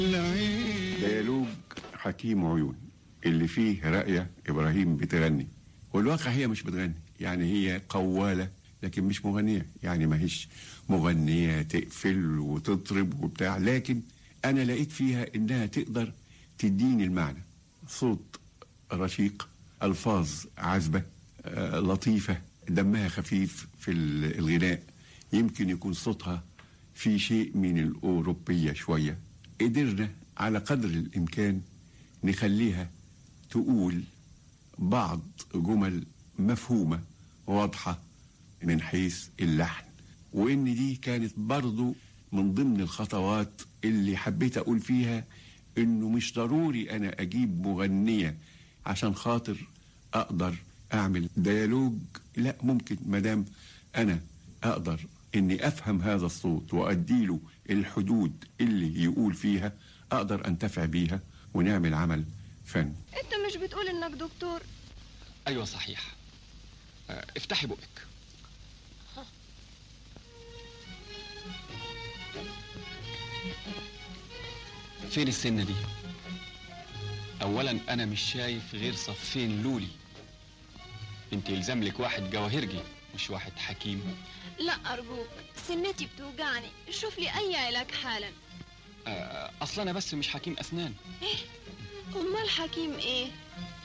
ديالوج حكيم عيون اللي فيه رأية إبراهيم بتغني والواقع هي مش بتغني يعني هي قوالة لكن مش مغنية يعني ما هيش مغنية تقفل وتطرب وبتاع لكن أنا لقيت فيها إنها تقدر تديني المعنى صوت رشيق ألفاظ عذبة آه، لطيفة دمها خفيف في الغناء يمكن يكون صوتها في شيء من الأوروبية شوية قدرنا على قدر الإمكان نخليها تقول بعض جمل مفهومة واضحة من حيث اللحن وإن دي كانت برضو من ضمن الخطوات اللي حبيت أقول فيها إنه مش ضروري أنا أجيب مغنية عشان خاطر أقدر أعمل ديالوج لا ممكن مدام أنا أقدر إني أفهم هذا الصوت وأديله الحدود اللي يقول فيها أقدر أنتفع بيها ونعمل عمل فن انت مش بتقول انك دكتور ايوه صحيح آه، افتحي بقك فين السنة دي اولا انا مش شايف غير صفين لولي انت يلزم لك واحد جواهرجي مش واحد حكيم لا ارجوك سنتي بتوجعني شوف لي اي علاج حالا آه، اصلا انا بس مش حكيم اسنان امال حكيم ايه